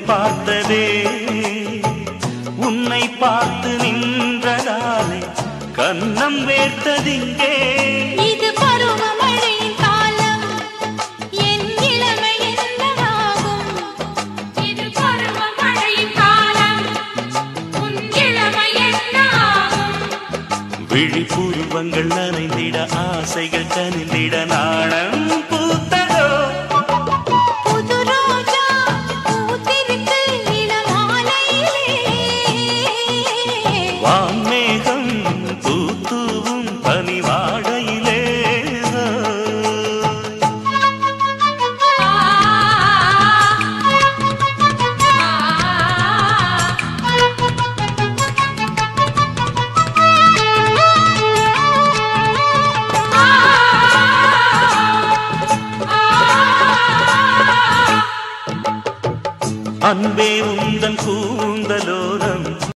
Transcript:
பார்த்ததே உன்னை பார்த்து நின்றதாலே கன்னம் வேர்த்ததிங்கே இது பருவமழையின் காலம் என் இளமை என்னவாகும் இது பருவமழையின் காலம் உன் இளமை என்னாகும் விழிப்புருவங்கள் நனைந்திட ஆசைகள் கனிந்திட நாணம் பூத்ததோ புது ரோஜா பூத்திருக்கு இளமாலையிலே வான்மேகம் பூத்தூவும் பனிவாடையிலே அன்பே உந்தன் கூந்தலோரம்